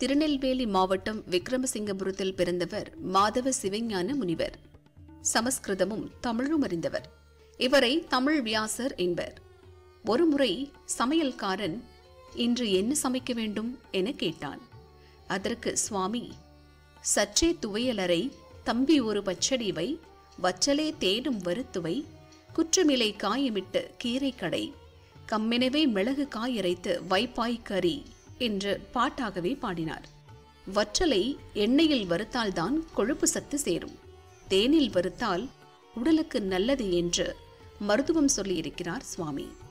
திருநெல்வேலி மாவட்டம் விக்ரமசிங்கபுரத்தில் பிறந்தவர் மாதவ சிவஞான முனிவர் சமஸ்கிருதமும் தமிழும் அறிந்தவர் இவரை தமிழ் வியாசர் என்பர் ஒருமுறை சமையல்காரன் இன்று என்ன சமைக்க வேண்டும் என கேட்டான் அதற்கு சுவாமி சற்றே துவையலறை தம்பி ஒரு பச்சடி வை வச்சலே தேடும் வறுத்துவை குற்றமிலை காயமிட்டு கீரை கடை கம்மெனவே மிளகு காயரைத்து வைப்பாய் கறி என்று பாட்டாகவே பாடினார் வற்றலை எண்ணெயில் வறுத்தால்தான் கொழுப்பு சத்து சேரும் தேனில் வறுத்தால் உடலுக்கு நல்லது என்று மருத்துவம் சொல்லியிருக்கிறார் சுவாமி